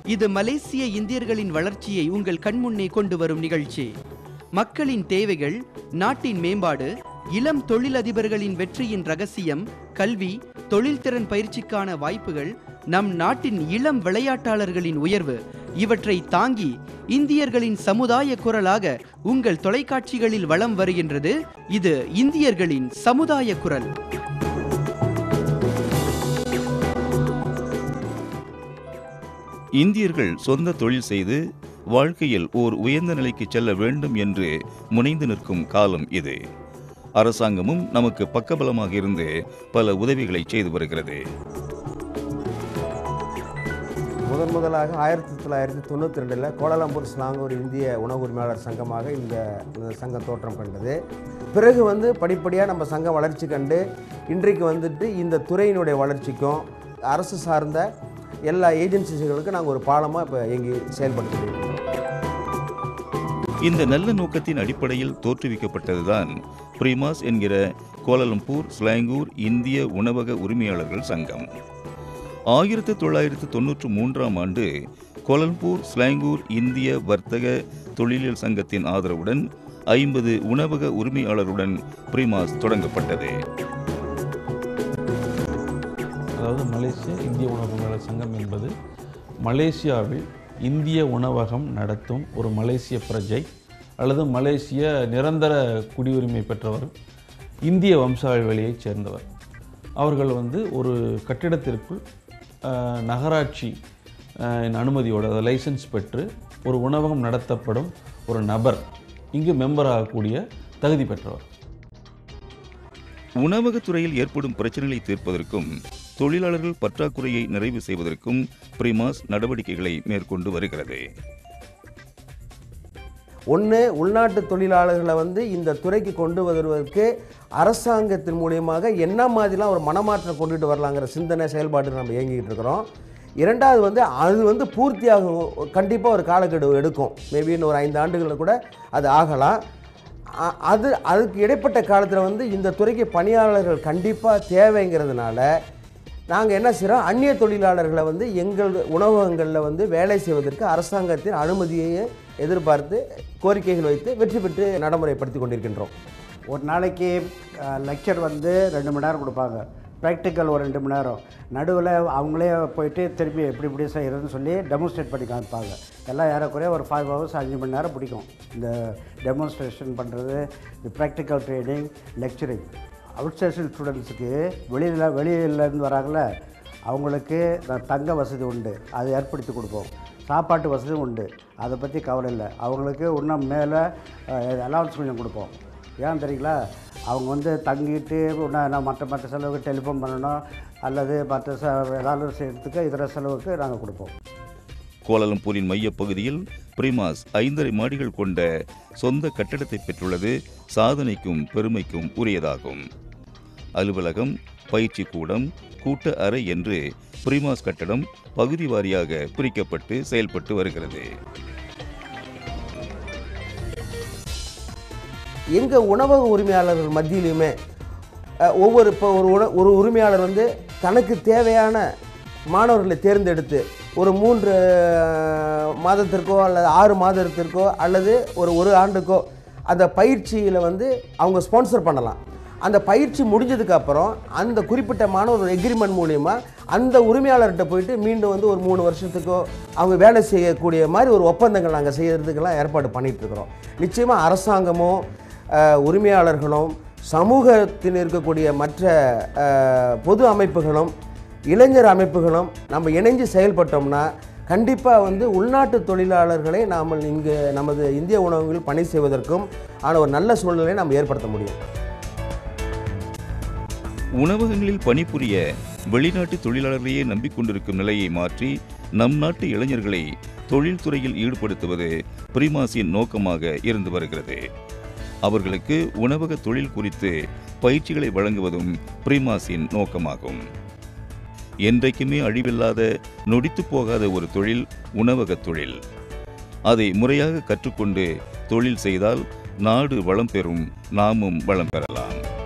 இது மலேசிய இந்தியர்களின் வளர்ச்சியை உங்கள் கண்முன்னே கொண்டு வரும் நிகழ்ச்சி மக்களின் தேவைகள் நாட்டின் மேம்பாடு இளம் தொழிலதிபர்களின் வெற்றியின் ரகசியம் கல்வி தொழில்திறன் பயிற்சிக்கான வாய்ப்புகள் நம் நாட்டின் இளம் விளையாட்டாளர்களின் உயர்வு இவற்றை தாங்கி இந்தியர்களின் சமுதாய குரலாக உங்கள் தொலைக்காட்சிகளில் வலம் வருகின்றது இது இந்தியர்களின் சமுதாய குரல் இந்தியர்கள் சொந்த தொழில் செய்து வாழ்க்கையில் ஓர் உயர்ந்த நிலைக்கு செல்ல வேண்டும் என்று முனைந்து நிற்கும் காலம் இது அரசாங்கமும் நமக்கு பக்கபலமாக இருந்து பல உதவிகளை செய்து வருகிறது முதன் முதலாக ஆயிரத்தி தொள்ளாயிரத்தி தொண்ணூற்றி ரெண்டில் கோலாலம்பூர் ஸ்லாங்கூர் இந்திய உணவு உரிமையாளர் சங்கமாக இந்த இந்த சங்கம் தோற்றம் கண்டது பிறகு வந்து படிப்படியாக நம்ம சங்கம் வளர்ச்சி கண்டு இன்றைக்கு வந்துட்டு இந்த துறையினுடைய வளர்ச்சிக்கும் அரசு சார்ந்த எல்லா ஏஜென்சிகளுக்கும் நாங்கள் ஒரு பாலமாக இப்போ இயங்கி செயல்படுத்திட்டு இருக்கோம் இந்த நல்ல நோக்கத்தின் அடிப்படையில் தோற்றுவிக்கப்பட்டதுதான் பிரிமாஸ் என்கிற கோலாலம்பூர் ஸ்லாங்கூர் இந்திய உணவக உரிமையாளர்கள் சங்கம் ஆயிரத்து தொள்ளாயிரத்து தொன்னூற்று மூன்றாம் ஆண்டு கோலம்பூர் ஸ்லாங்கூர் இந்திய வர்த்தக தொழிலியல் சங்கத்தின் ஆதரவுடன் ஐம்பது உணவக உரிமையாளருடன் பிரிமாஸ் தொடங்கப்பட்டது அதாவது மலேசிய இந்திய உணவகங்கள் சங்கம் என்பது மலேசியாவில் இந்திய உணவகம் நடத்தும் ஒரு மலேசிய பிரஜை அல்லது மலேசிய நிரந்தர குடியுரிமை பெற்றவர் இந்திய வம்சாவளியைச் சேர்ந்தவர் அவர்கள் வந்து ஒரு கட்டிடத்திற்குள் அஹ், நகராட்சி அஹ், இன் அனுமதியோட லைசன்ஸ் பெற்று ஒரு உணவகம் நடத்தப்படும் ஒரு நபர் இங்கு மெம்பர் ஆகக்கூடிய தகுதி பெற்றவர் உணவகத் துறையில் ஏற்படும் பிரச்சனைகளை தீர்ப்பதற்கும் தொழிலாளர்கள் பற்றாக்குறையை நிறைவு செய்வதற்கும் பிரிமாஸ் நடவடிக்கைகளை மேற்கொண்டு வருகிறது ஒன்று உள்நாட்டு தொழிலாளர்களை வந்து இந்த துறைக்கு கொண்டு வருவதற்கு அரசாங்கத்தின் மூலியமாக என்ன மாதிரிலாம் ஒரு மனமாற்றம் கொண்டுட்டு வரலாங்கிற சிந்தனை செயல்பாடு நம்ம இயங்கிட்டு இருக்கிறோம் இரண்டாவது வந்து அது வந்து பூர்த்தியாகும் கண்டிப்பாக ஒரு காலக்கெடு எடுக்கும் மேபி இன்னும் ஒரு ஐந்து ஆண்டுகளில் கூட அது ஆகலாம் அ- அது அதுக்கு இடைப்பட்ட காலத்தில் வந்து இந்த துறைக்கு பணியாளர்கள் கண்டிப்பாக தேவைங்கிறதுனால நாங்கள் என்ன செய்கிறோம் அந்நிய தொழிலாளர்களை வந்து எங்கள் உணவகங்களில் வந்து வேலை செய்வதற்கு அரசாங்கத்தின் அனுமதியை எதிர்பார்த்து கோரிக்கைகள் வைத்து வெற்றி பெற்று நடைமுறைப்படுத்தி கொண்டிருக்கின்றோம் ஒரு நாளைக்கு லெக்சர் வந்து ரெண்டு மணி நேரம் கொடுப்பாங்க ப்ராக்டிக்கல் ஒரு ரெண்டு மணி நேரம் நடுவில் அவங்களே போயிட்டு திருப்பி எப்படி இப்படி செய்கிறதுன்னு சொல்லி டெமோன்ஸ்ட்ரேட் பண்ணி காமிப்பாங்க எல்லாம் ஏறக்குறைய ஒரு ஃபைவ் ஹவர்ஸ் அஞ்சு மணி நேரம் பிடிக்கும் இந்த டெமோன்ஸ்ட்ரேஷன் பண்ணுறது இந்த practical training lecturing out station ஸ்டூடெண்ட்ஸுக்கு வெளியில் வெளியிலேருந்து வராங்கள அவங்களுக்கு த- தங்க வசதி உண்டு அதை ஏற்படுத்தி கொடுப்போம் சாப்பாட்டு வசதியும் உண்டு அதை பற்றி கவலை இல்லை அவங்களுக்கு இன்னும் மேலே அலவன்ஸ் கொஞ்சம் கொடுப்போம் ஏன் தெரியுங்களா அவங்க வந்து தங்கிட்டு இன்னும் மற்ற மற்ற செலவுக்கு டெலிஃபோன் பண்ணணும் அல்லது மற்ற ச ஏதாவது செய்யறதுக்கு இதர செலவுக்கு நாங்கள் கொடுப்போம் கோலாலம்பூரின் மையப்பகுதியில் பிரிமாஸ் ஐந்தரை மாடிகள் கொண்ட சொந்த கட்டடத்தை பெற்றுள்ளது சாதனைக்கும் பெருமைக்கும் உரியதாகும் அலுவலகம் பயிற்சி கூடம் கூட்ட அறை என்று பிரிமாஸ் கட்டடம் பகுதி வாரியாக பிரிக்கப்பட்டு செயல்பட்டு வருகிறது எங்கள் உணவக உரிமையாளர்கள் மத்தியிலையுமே அஹ், ஒவ்வொரு இப்போ ஒரு உண ஒரு உரிமையாளர் வந்து தனக்கு தேவையான மாணவர்களை தேர்ந்தெடுத்து ஒரு மூன்று அஹ், மாதத்திற்கோ அல்லது ஆறு மாதத்திற்கோ அல்லது ஒரு ஒரு ஆண்டுக்கோ அந்த பயிற்சியில் வந்து அவங்க ஸ்பான்சர் பண்ணலாம் அந்த பயிற்சி முடிஞ்சதுக்கு அப்புறம் அந்த குறிப்பிட்ட மாணவர் ஒரு எக்ரிமெண்ட் மூலிமா அந்த உரிமையாளர்கிட்ட போயிட்டு மீண்டும் வந்து ஒரு மூணு வருஷத்துக்கோ அவங்க வேலை செய்யக்கூடிய மாதிரி ஒரு ஒப்பந்தங்கள் நாங்கள் செய்யறதுக்கெல்லாம் ஏற்பாடு பண்ணிட்டு இருக்கிறோம் நிச்சயமாக அரசாங்கமும் அஹ், உரிமையாளர்களும் சமூகத்தில் இருக்கக்கூடிய மற்ற அஹ், பொது அமைப்புகளும் இளைஞர் அமைப்புகளும் நம்ம இணைஞ்சு செயல்பட்டோம்னா கண்டிப்பாக வந்து உள்நாட்டு தொழிலாளர்களை நாம் இங்கு நமது இந்திய உணவுகளில் பணி செய்வதற்கும் ஆன ஒரு நல்ல சூழ்நிலையை நாம் ஏற்படுத்த முடியும் உணவகங்களில் பணிபுரிய வெளிநாட்டு தொழிலாளர்களையே நம்பிக்கொண்டிருக்கும் நிலையை மாற்றி நம் நாட்டு இளைஞர்களை தொழில்துறையில் ஈடுபடுத்துவது பிரிமாஸின் நோக்கமாக இருந்து வருகிறது அவர்களுக்கு உணவக தொழில் குறித்து பயிற்சிகளை வழங்குவதும் பிரிமாஸின் நோக்கமாகும் என்றைக்குமே அழிவில்லாத நொடித்து போகாத ஒரு தொழில் உணவகத் தொழில் அதை முறையாக கற்றுக்கொண்டு தொழில் செய்தால் நாடு வளம் பெறும் நாமும் வளம் பெறலாம்